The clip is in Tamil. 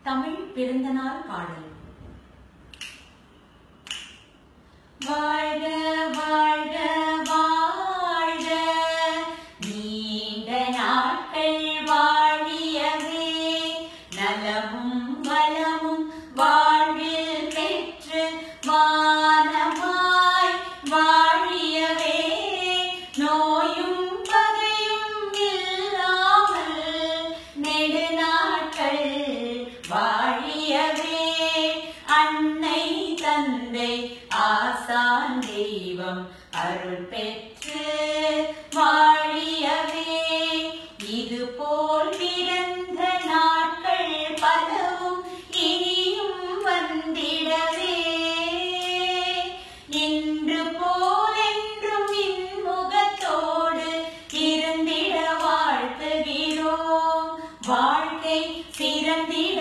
தமிழ் பிறந்தநாள் பாடல் வாழ்க வாழ்க வாழ்க நீண்ட நாட்கள் வாழியவே நலமும் வளமும் வாழ்வில் பெற்று வானமாய் வாழியவே நோயும் பகையும் இல்லாமல் நெடுநாட்கள் வாழியவே அன்னை தந்தை ஆசான் தெய்வம் அருள் பெற்று வாழியவே இது போல் பிறந்த நாட்கள் பலவும் இனியும் வந்திடவே இன்று போலென்றும் இன்முகத்தோடு இருந்திட வாழ்த்துகிறோம் வாழ்க்கை சிறந்திட